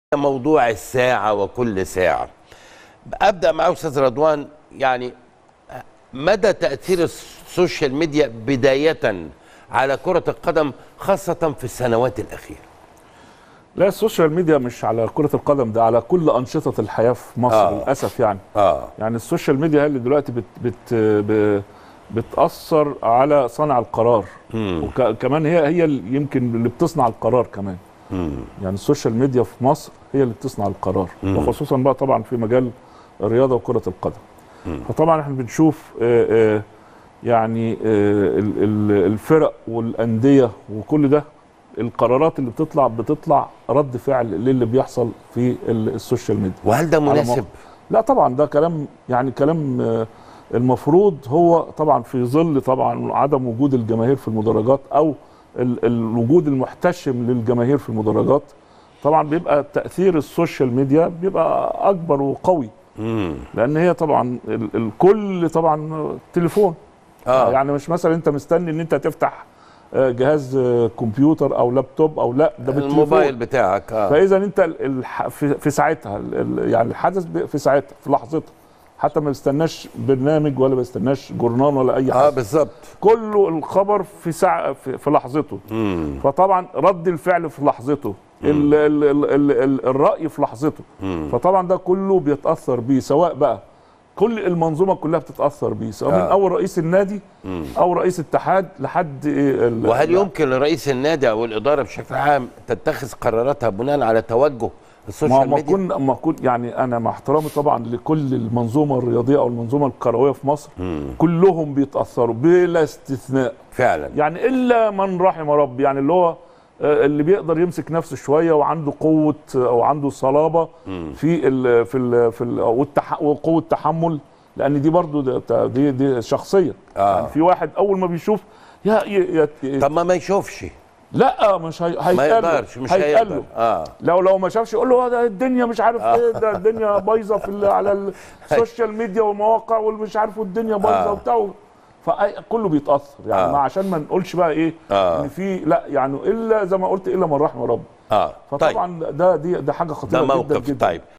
موضوع الساعة وكل ساعة أبدأ مع أستاذ رضوان يعني مدى تأثير السوشيال ميديا بداية على كرة القدم خاصة في السنوات الأخيرة لا السوشيال ميديا مش على كرة القدم ده على كل أنشطة الحياة في مصر آه. آه. للأسف يعني آه يعني السوشيال ميديا هي اللي دلوقتي بت بت ب- بتأثر على صانع القرار وكمان هي هي اللي يمكن اللي بتصنع القرار كمان يعني السوشيال ميديا في مصر هي اللي بتصنع القرار وخصوصا بقى طبعا في مجال الرياضة وكرة القدم فطبعا احنا بنشوف آه، آه، يعني آه، ال- ال- الفرق والأندية وكل ده القرارات اللي بتطلع بتطلع رد فعل للي بيحصل في ال- السوشيال ميديا وهل ده على مناسب؟ مواقع. لا طبعا ده كلام يعني كلام آه، المفروض هو طبعا في ظل طبعا عدم وجود الجماهير في المدرجات او ال- الوجود المحتشم للجماهير في المدرجات طبعا بيبقى تاثير السوشيال ميديا بيبقى اكبر وقوي مم. لان هي طبعا ال- الكل طبعا تليفون آه. يعني مش مثلا انت مستني ان انت تفتح آه، جهاز آه، كمبيوتر او لابتوب او لا ده بالتليفون الموبايل بتاعك آه. فاذا انت ال- الح- في في ساعتها ال- ال- يعني الحدث ب- في ساعتها في لحظتها حتى ما بيستناش برنامج ولا بيستناش جورنال ولا اي اه حاجه بالظبط كله الخبر في ساعه في, في لحظته مم. فطبعا رد الفعل في لحظته ال ال ال ال ال الراي في لحظته فطبعا ده كله بيتاثر بيه سواء بقى كل المنظومه كلها بتتاثر بيه سواء من آه. اول رئيس النادي او رئيس اتحاد لحد إيه ال- وهل يمكن لرئيس النادي أو الإدارة بشكل عام تتخذ قراراتها بناء على توجه ما السوشيال ما ميديا؟ كن ما كن يعني انا مع احترامي طبعا لكل المنظومه الرياضيه او المنظومه الكرويه في مصر كلهم بيتاثروا بلا استثناء فعلا يعني الا من رحم ربي يعني اللي هو آه، اللي بيقدر يمسك نفسه شويه وعنده قوه آه، او عنده صلابه في ال في ال في ال والتح وقوه تحمل لان دي برضو ده- دي دي شخصيه آه. يعني في واحد اول ما بيشوف يا ي- ي- طب ما ما يشوفش لا مش هي ما هيتقال له- يقدرش مش هيتقال هيقدر له. اه لو لو ما شافش يقول له ده الدنيا مش عارف ايه ده الدنيا بايظه في ال- على السوشيال ميديا والمواقع والمش عارف والدنيا بايظه آه. وبتاع فكله بيتاثر يعني آه. ما عشان ما نقولش بقى ايه آه. ان في لا يعني الا زي ما قلت الا من رحم ربي اه طيب فطبعا ده دي ده حاجه ده خطيره جدا موقف جدا طيب